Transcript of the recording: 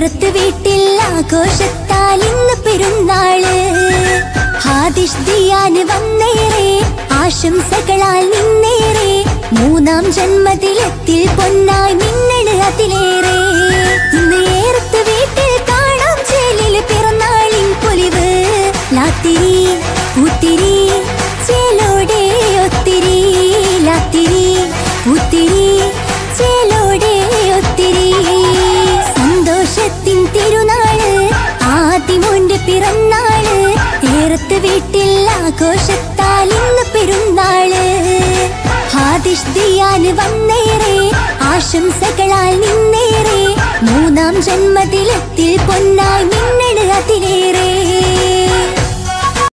ഏറത്ത് വീട്ടിൽ ആഘോഷത്താൽ ഇന്ന് പെരുന്നാള് ഹാദിഷ് ദിയാന് വന്നേറെ ആശംസകളാൽ നിന്നേറെ മൂന്നാം ജന്മദിനത്തിൽ പൊന്നായി മിന്നണ് അതിലേറെ ഇന്ന് ഏറത്ത് വീട്ടിൽ കാണാം ചേലിൽ പിറന്നാളിൻ പൊലിവ് ലാത്തിരി പൂത്തിരി ചേലോടെ ഒത്തിരി ലാത്തിരി പൂത്തിരി ചേലോടെ ഒത്തിരി സന്തോഷത്തിൻ തിരുനാള് ആദ്യമോന്റെ പിറന്നാള് ഏറത്ത് വീട്ടിൽ ആഘോഷത്താൽ ഇന്ന് പെരുന്നാള് ഹാദിഷ് ദിയാന് വന്നേറെ ആശംസകളാൽ നിന്നേറെ മൂന്നാം ജന്മദിനത്തിൽ പൊന്നായി മിന്നണ് അതിലേറെ